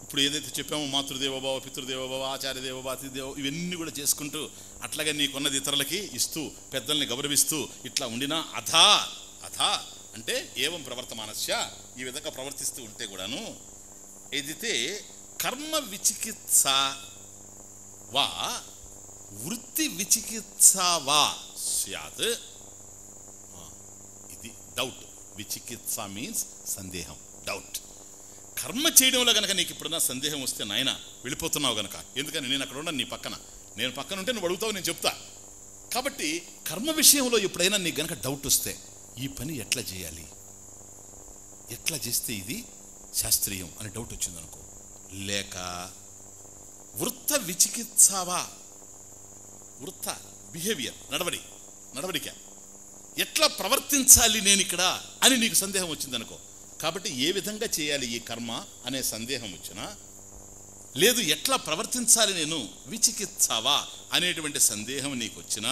ఇప్పుడు ఏదైతే చెప్పామో మాతృదేవోభావ పితృదేవోభావ ఆచార్య దేవోభావ అతిథిదేవ ఇవన్నీ కూడా చేసుకుంటూ అట్లాగే నీకున్నది ఇతరులకి ఇస్తూ పెద్దల్ని గౌరవిస్తూ ఇట్లా ఉండినా అథా అథా అంటే ఏవం ప్రవర్తమానస్య ఈ విధంగా ప్రవర్తిస్తూ ఉంటే కూడాను ఏదైతే కర్మ విచికిత్స వా వృత్తి విచికిత్స వా స్యాత్ ఆ, ఇది డౌట్ విచికిత్స మీన్స్ సందేహం డౌట్ కర్మ చేయడంలో గనక నీకు ఇప్పుడున్న సందేహం వస్తే నాయన వెళ్ళిపోతున్నావు గనక ఎందుకని నేను అక్కడ ఉన్నాను నీ పక్కన నేను పక్కన ఉంటే నువ్వు అడుగుతావు నేను చెప్తా కాబట్టి కర్మ విషయంలో ఎప్పుడైనా నీకు గనక డౌట్ వస్తే ఈ పని ఎట్లా చేయాలి ఎట్లా చేస్తే ఇది శాస్త్రీయం అని డౌట్ వచ్చింది అనుకో లేక వృత్త విచికిత్సావా వృత్త బిహేవియర్ నడవడి నడవడిక ఎట్లా ప్రవర్తించాలి నేను ఇక్కడ అని నీకు సందేహం వచ్చిందనుకో కాబట్టి ఏ విధంగా చేయాలి ఈ కర్మ అనే సందేహం వచ్చినా లేదు ఎట్లా ప్రవర్తించాలి నేను విచికిత్సావా అనేటువంటి సందేహం నీకు వచ్చినా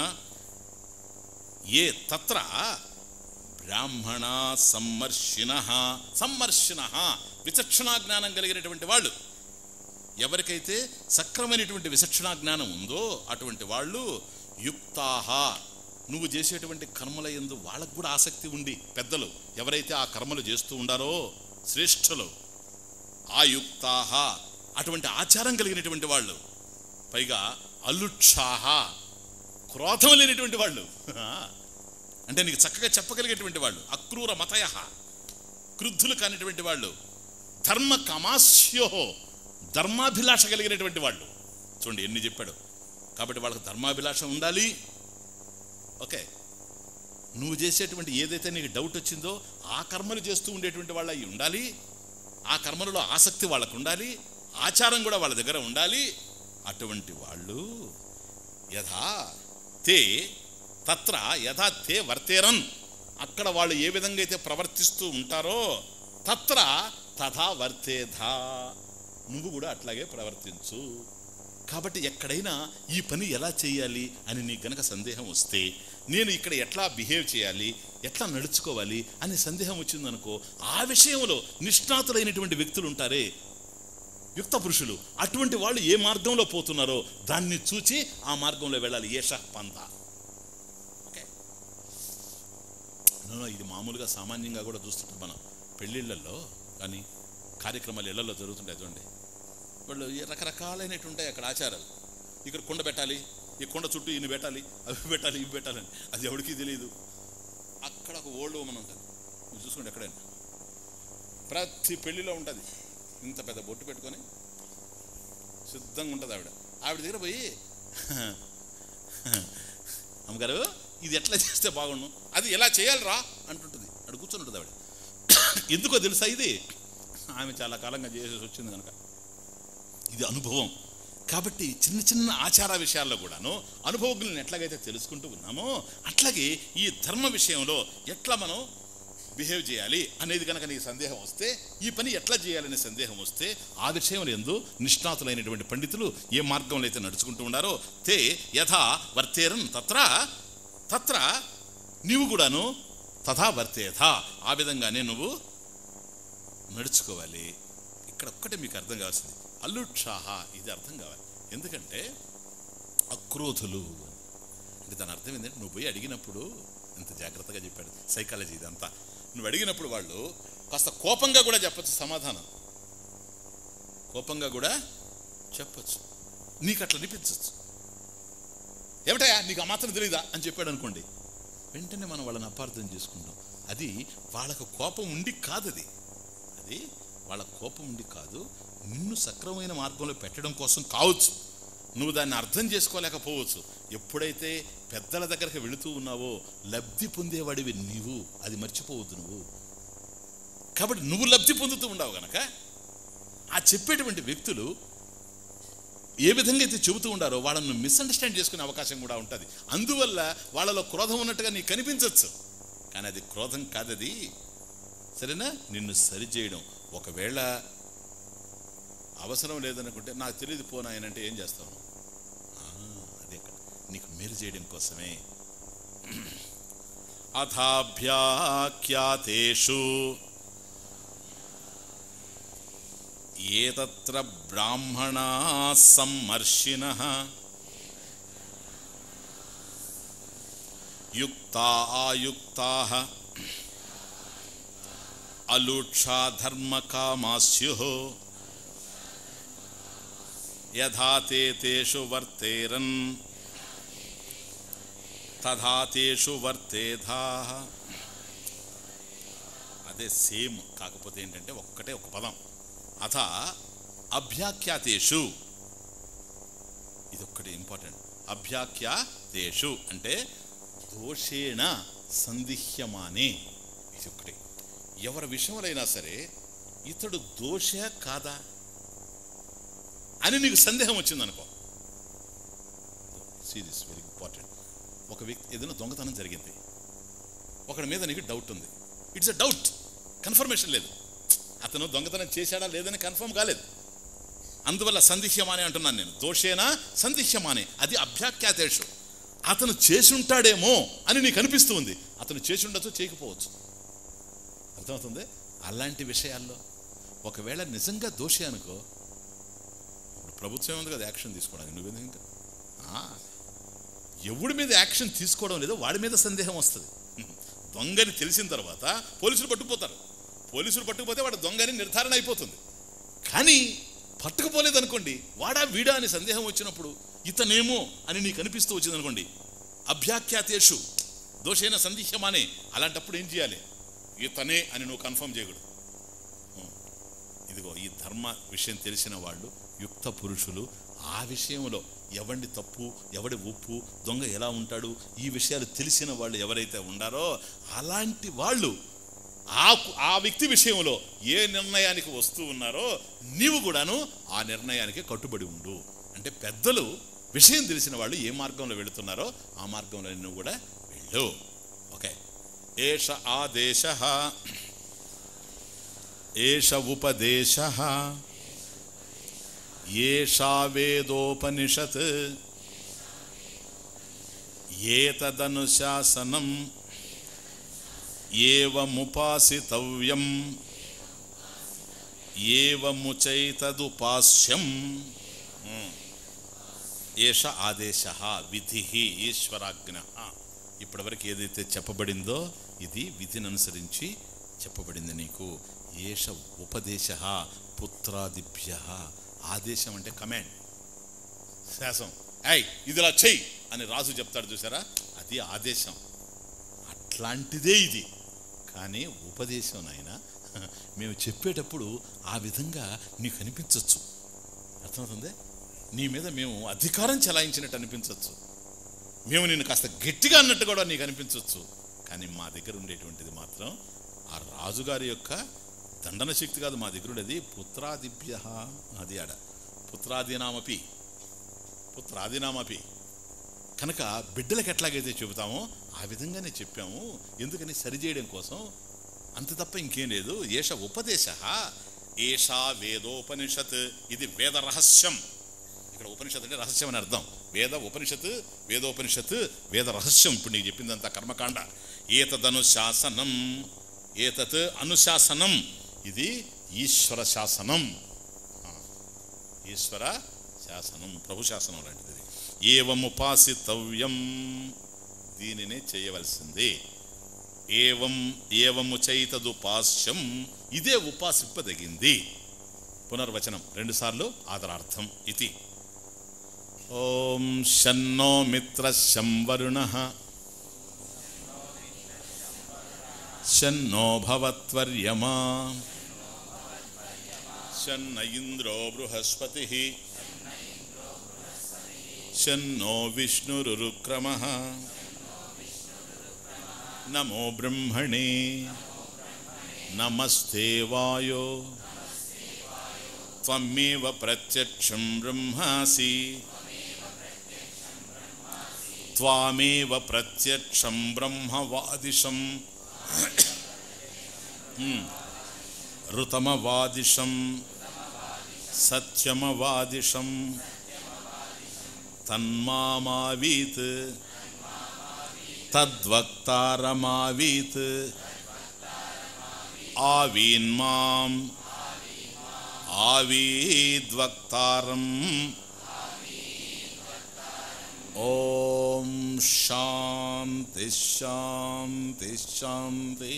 ఏ తత్ర బ్రాహ్మణ సమ్మర్షిణ సమ్మర్షిణ విచక్షణా జ్ఞానం కలిగినటువంటి వాళ్ళు ఎవరికైతే సక్రమైనటువంటి విచక్షణా జ్ఞానం ఉందో అటువంటి వాళ్ళు యుక్తాహ నువ్వు చేసేటువంటి కర్మల ఎందు వాళ్ళకు కూడా ఆసక్తి ఉండి పెద్దలు ఎవరైతే ఆ కర్మలు చేస్తూ ఉండారో శ్రేష్ఠులు ఆ యుక్తాహ అటువంటి ఆచారం కలిగినటువంటి వాళ్ళు పైగా అలుక్షాహ క్రోధం లేనటువంటి వాళ్ళు అంటే నీకు చక్కగా చెప్పగలిగేటువంటి వాళ్ళు అక్రూర మతయ క్రుద్ధులు కానిటువంటి వాళ్ళు ధర్మ కమాస్యో ధర్మాభిలాష కలిగినటువంటి వాళ్ళు చూడండి ఎన్ని చెప్పాడు కాబట్టి వాళ్ళకి ధర్మాభిలాష ఉండాలి ఓకే నువ్వు చేసేటువంటి ఏదైతే నీకు డౌట్ వచ్చిందో ఆ కర్మలు చేస్తూ ఉండేటువంటి వాళ్ళు అయి ఉండాలి ఆ కర్మలలో ఆసక్తి వాళ్ళకు ఉండాలి ఆచారం కూడా వాళ్ళ దగ్గర ఉండాలి అటువంటి వాళ్ళు యథా తే తత్ర యథా తే వర్తేరన్ అక్కడ వాళ్ళు ఏ విధంగా అయితే ప్రవర్తిస్తూ ఉంటారో తత్ర తథా వర్తేధా నువ్వు కూడా అట్లాగే ప్రవర్తించు కాబట్టి ఎక్కడైనా ఈ పని ఎలా చేయాలి అని నీకు గనక సందేహం వస్తే నేను ఇక్కడ ఎట్లా బిహేవ్ చేయాలి ఎట్లా నడుచుకోవాలి అనే సందేహం వచ్చిందనుకో ఆ విషయంలో నిష్ణాతులైనటువంటి వ్యక్తులు ఉంటారే యుక్త పురుషులు అటువంటి వాళ్ళు ఏ మార్గంలో పోతున్నారో దాన్ని చూచి ఆ మార్గంలో వెళ్ళాలి ఏష పంథ ఓకే No, no, ఇది మామూలుగా సామాన్యంగా కూడా చూస్తుంటాం మనం పెళ్ళిళ్ళల్లో కానీ కార్యక్రమాలు ఇళ్లలో జరుగుతుంటాయి చూడండి వాళ్ళు ఈ రకరకాలైనటువంటి ఉంటాయి అక్కడ ఆచారాలు ఇక్కడ కుండ పెట్టాలి ఈ కొండ చుట్టూ ఇన్ని పెట్టాలి అవి పెట్టాలి ఇవి పెట్టాలని అది ఎవరికీ తెలియదు అక్కడ ఒక ఓల్డ్ ఉమెన్ ఉంటుంది మీరు చూసుకోండి ఎక్కడైనా ప్రతి పెళ్లిలో ఉంటుంది ఇంత పెద్ద బొట్టు పెట్టుకొని సిద్ధంగా ఉంటుంది ఆవిడ ఆవిడ దగ్గర పోయి అమ్మగారు ఇది ఎట్లా చేస్తే బాగుండు అది ఎలా చేయాలిరా అంటుంటుంది అక్కడ కూర్చొని ఉంటుంది ఆవిడ ఎందుకో తెలుసా ఇది ఆమె చాలా కాలంగా చేసేసి వచ్చింది కనుక ఇది అనుభవం కాబట్టి చిన్న చిన్న ఆచార విషయాల్లో కూడాను అనుభవజ్ఞులను ఎట్లాగైతే తెలుసుకుంటూ ఉన్నామో అట్లాగే ఈ ధర్మ విషయంలో ఎట్లా మనం బిహేవ్ చేయాలి అనేది కనుక నీకు సందేహం వస్తే ఈ పని ఎట్లా చేయాలనే సందేహం వస్తే ఆ విషయంలో ఎందు నిష్ణాతులైనటువంటి పండితులు ఏ మార్గంలో అయితే నడుచుకుంటూ ఉన్నారో తే యథా వర్తేరన్ తత్ర తత్ర నీవు కూడాను తథా వర్తేథ ఆ విధంగానే నువ్వు నడుచుకోవాలి ఇక్కడ ఒక్కటే మీకు అర్థం కావాల్సింది అల్లుక్షాహ ఇది అర్థం కావాలి ఎందుకంటే అక్రోధులు అని. అంటే దాని అర్థం ఏంటంటే నువ్వు పోయి అడిగినప్పుడు ఎంత జాగ్రత్తగా చెప్పాడు సైకాలజీ ఇదంతా నువ్వు అడిగినప్పుడు వాళ్ళు కాస్త కోపంగా కూడా చెప్పచ్చు సమాధానం కోపంగా కూడా చెప్పచ్చు నీకు అట్లా అనిపించచ్చు ఏమిటయా నీకు ఆ మాత్రం తెలియదా అని చెప్పాడు అనుకోండి వెంటనే మనం వాళ్ళని అపార్థం చేసుకుంటాం అది వాళ్ళకు కోపం ఉండి కాదు అది అది వాళ్ళ కోపం ఉండి కాదు నిన్ను సక్రమమైన మార్గంలో పెట్టడం కోసం కావచ్చు నువ్వు దాన్ని అర్థం చేసుకోలేకపోవచ్చు ఎప్పుడైతే పెద్దల దగ్గరికి వెళుతూ ఉన్నావో లబ్ధి పొందేవాడివి నీవు అది మర్చిపోవద్దు నువ్వు కాబట్టి నువ్వు లబ్ధి పొందుతూ ఉండవు గనక ఆ చెప్పేటువంటి వ్యక్తులు ఏ విధంగా అయితే చెబుతూ ఉండారో వాళ్ళను మిస్అండర్స్టాండ్ చేసుకునే అవకాశం కూడా ఉంటుంది అందువల్ల వాళ్ళలో క్రోధం ఉన్నట్టుగా నీకు కనిపించవచ్చు కానీ అది క్రోధం కాదది సరేనా నిన్ను సరిచేయడం ఒకవేళ అవసరం లేదనుకుంటే నాకు తెలియదు పోనాయనంటే ఏం చేస్తావు నువ్వు? ఆ, అదే అక్కడ నీకు మేలు చేయడం కోసమే అథాభ్యాఖ్యాతేషు ఏతత్ర బ్రాహ్మణా సమ్మర్షిణ యుక్తా ఆయుక్తా అలుక్షా ధర్మకామాస్యు యథా తే తేషు వర్తేరన్ తథా తేషు వర్తేధా అదే సేమ్ కాకపోతే ఏంటంటే ఒక్కటే ఒక పదం అథ అభ్యాఖ్యాతేషు ఇది ఒక్కటి ఇంపార్టెంట్ అభ్యాఖ్యాతేషు అంటే దోషేణ సందిహ్యమానే ఇది ఒక్కటి ఎవరి విషయంలో సరే ఇతడు దోష కాదా అని నీకు సందేహం వచ్చిందనుకో సీరియస్ వెరీ ఇంపార్టెంట్ ఒక వ్యక్తి ఏదైనా దొంగతనం జరిగింది ఒకడి మీద నీకు డౌట్ ఉంది ఇట్స్ అ డౌట్ కన్ఫర్మేషన్ లేదు అతను దొంగతనం చేశాడా లేదని కన్ఫర్మ్ కాలేదు అందువల్ల సందిహ్యమానే అంటున్నాను నేను దోషేనా సందిహ్యమానే అది అభ్యాఖ్యాతేషు అతను చేసుంటాడేమో అని నీకు అనిపిస్తూ ఉంది అతను చేసి ఉండొచ్చు చేయకపోవచ్చు అర్థమవుతుంది అలాంటి విషయాల్లో ఒకవేళ నిజంగా దోషి అనుకో ఇప్పుడు ప్రభుత్వం ఉంది కదా యాక్షన్ తీసుకోవడానికి నువ్వేందుకు ఇంకా ఆ, ఎవడి మీద యాక్షన్ తీసుకోవడం లేదో వాడి మీద సందేహం వస్తుంది దొంగని తెలిసిన తర్వాత పోలీసులు పట్టుకుపోతారు పోలీసులు పట్టుకుపోతే వాడు దొంగని నిర్ధారణ అయిపోతుంది కానీ పట్టుకుపోలేదు అనుకోండి వాడా వీడా అని సందేహం వచ్చినప్పుడు ఇతనేమో అని నీకు అనిపిస్తూ వచ్చింది అనుకోండి అభ్యాఖ్యాతేషు దోషైన సందిహ్యమానే అలాంటప్పుడు ఏం చేయాలి ఇతనే అని నువ్వు కన్ఫర్మ్ చేయకూడదు ఉం. ఇదిగో ఈ ధర్మ విషయం తెలిసిన వాళ్ళు యుక్త పురుషులు ఆ విషయంలో ఎవడి తప్పు ఎవడి ఉప్పు దొంగ ఎలా ఉంటాడు ఈ విషయాలు తెలిసిన వాళ్ళు ఎవరైతే ఉండారో అలాంటి వాళ్ళు ఆ ఆ వ్యక్తి విషయంలో ఏ నిర్ణయానికి వస్తూ ఉన్నారో నీవు కూడాను ఆ నిర్ణయానికి కట్టుబడి ఉండు అంటే పెద్దలు విషయం తెలిసిన వాళ్ళు ఏ మార్గంలో వెళుతున్నారో ఆ మార్గంలో నువ్వు కూడా వెళ్ళు ఓకే ఏష ఆదేశ ఏష ఉపదేశ ఏషా వేదోపనిషత్ ఏతదనుశాసనం ఏవముపాసితవ్యం ఏవముచైతదుపాస్యం ఏష ఆదేశ విధి ఈశ్వరాజ్ఞ ఇప్పటివరకు ఏదైతే చెప్పబడిందో ఇది విధిని అనుసరించి చెప్పబడింది నీకు ఏష ఉపదేశ పుత్రాదిభ్య ఆదేశం అంటే కమాండ్ శాసం ఐ ఇదిలా చెయ్యి అని రాజు చెప్తాడు చూసారా అది ఆదేశం అట్లాంటిదే ఇది కానీ ఉపదేశం నాయన మేము చెప్పేటప్పుడు ఆ విధంగా నీకు అనిపించవచ్చు అర్థమవుతుంది నీ మీద మేము అధికారం చెలాయించినట్టు అనిపించవచ్చు మేము నిన్ను కాస్త గట్టిగా అన్నట్టు కూడా నీకు అనిపించవచ్చు కానీ మా దగ్గర ఉండేటువంటిది మాత్రం ఆ రాజుగారి యొక్క దండన శక్తి కాదు మా దగ్గర ఉండేది పుత్రాదిభ్య అది ఆడ పుత్రాదీనామపి పుత్రాదీనామపి కనుక బిడ్డలకు ఎట్లాగైతే చెబుతామో ఆ విధంగానే చెప్పాము ఎందుకని సరిచేయడం కోసం అంత తప్ప ఇంకేం లేదు ఏష ఉపదేశ ఏషా వేదోపనిషత్ ఇది వేద రహస్యం ఇక్కడ ఉపనిషత్ అంటే రహస్యం అని అర్థం వేద ఉపనిషత్ వేదోపనిషత్ వేద రహస్యం ఇప్పుడు నీకు చెప్పిందంతా కర్మకాండ ఏతదనుశాసనం ఏతత్ అనుశాసనం ఇది ఈశ్వర శాసనం ఆ, ఈశ్వర శాసనం ప్రభు శాసనం లాంటిది ఇది. ఏవముపాసితవ్యం దీనినే చేయవలసింది ఏవం ఏవము చైతదుపాస్యం ఇదే ఉపాసింపదగింది పునర్వచనం రెండుసార్లు ఆదరార్థం ఇది ఓం షన్నో మిత్ర శం వరుణ షన్నో భవత్వర్యమా షన్న ఇంద్రో బృహస్పతి షన్నో విష్ణురుక్రమ నమో బ్రహ్మణే నమస్తే వాయో త్వమేవ ప్రత్యక్షం బ్రహ్మాసి త్వామేవ ప్రత్యక్షం బ్రహ్మవాదిశం హ్మ్. ఋతమవాదిశం సత్యమవాదిశం తన్మామావీత్ తద్వక్తారమావీత్ ఆవీన్మాం ఆవీద్వక్తారం ఓం శాంతి శాంతి శాంతి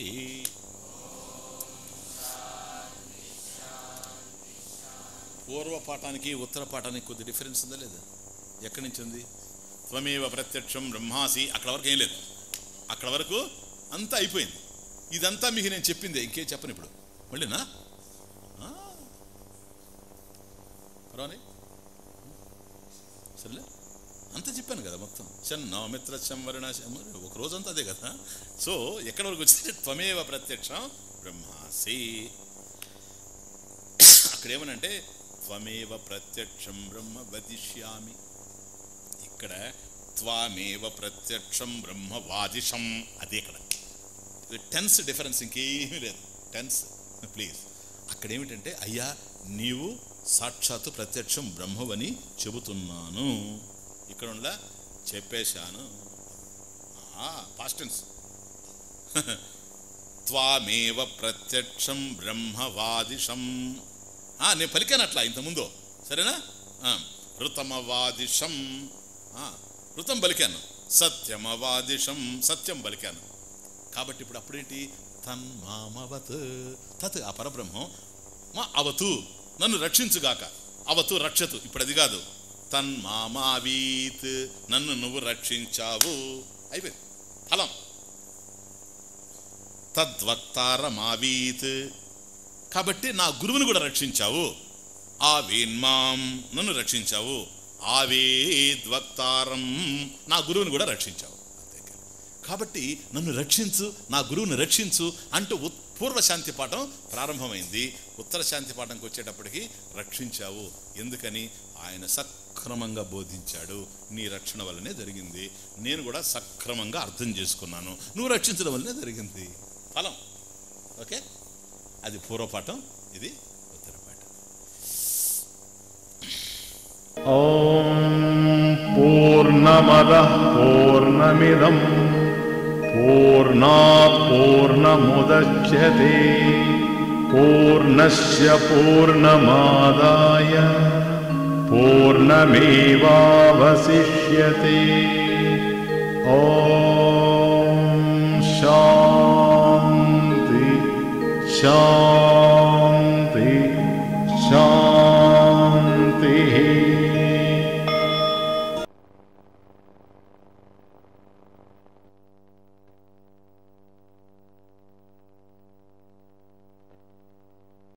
పూర్వ పాఠానికి ఉత్తర పాఠానికి కొద్ది డిఫరెన్స్ ఉందా లేదా ఎక్కడి నుంచి ఉంది త్వమేవ ప్రత్యక్షం బ్రహ్మాసి అక్కడ వరకు ఏం లేదు అక్కడ వరకు అంతా అయిపోయింది ఇదంతా మీకు నేను చెప్పిందే ఇంకేం చెప్పను ఇప్పుడు మళ్ళీనా ఆ. పర్వాలే సరేలే అంతా చెప్పాను కదా మొత్తం శన్నో మిత్ర సంవరణ ఒక రోజంతా అదే కదా సో ఎక్కడి వరకు వచ్చింది త్వమేవ ప్రత్యక్షం బ్రహ్మాసి అక్కడ ఏమనంటే త్వమేవ ప్రత్యక్షం బ్రహ్మ వదిష్యామి ఇక్కడ త్వామేవ ప్రత్యక్షం బ్రహ్మ వాదిషం అదే ఇక్కడ టెన్స్ డిఫరెన్స్ ఇంకేమీ లేదు టెన్స్ ప్లీజ్ అక్కడ ఏమిటంటే అయ్యా నీవు సాక్షాత్తు ప్రత్యక్షం బ్రహ్మవని చెబుతున్నాను ఇక్కడ ఉందా చెప్పేశాను పాస్టెన్స్ త్వామేవ ప్రత్యక్షం బ్రహ్మవాదిషం ఆ, నేను పలికాను అట్లా ఇంతకుముందు సరేనా ఆ, ఋతమవాదిషం ఆ, ఋతం పలికాను సత్యమవాదిషం సత్యం పలికాను కాబట్టి ఇప్పుడు అప్పుడేంటి తన్మామవత్ తత్ ఆ పరబ్రహ్మం మా అవతు నన్ను రక్షించుగాక అవతు రక్షతు ఇప్పుడు అది కాదు తన్మామావీత్ నన్ను నువ్వు రక్షించావు అయిపోయింది ఫలం తద్వక్తారమావీత్ కాబట్టి నా గురువుని కూడా రక్షించావు ఆ వేన్మాం నన్ను రక్షించావు ఆవేద్వక్తారం నా గురువుని కూడా రక్షించావు అంతే కదా. కాబట్టి నన్ను రక్షించు నా గురువుని రక్షించు అంటూ ఉత్- పూర్వ శాంతి పాఠం ప్రారంభమైంది ఉత్తర శాంతి పాఠంకి వచ్చేటప్పటికి రక్షించావు ఎందుకని ఆయన సక్రమంగా బోధించాడు నీ రక్షణ వల్లనే జరిగింది నేను కూడా సక్రమంగా అర్థం చేసుకున్నాను నువ్వు రక్షించడం వల్లనే జరిగింది ఫలం ఓకే అది పూర్వపాఠం ఇది ఉత్తర పాఠం ॐ पूर्णमदः पूर्णमिदं पूर्णात् पूर्णमुदच्यते पूर्णस्य पूर्णमादाय पूर्णमेवावशिष्यते ॐ शान्ति शान्ति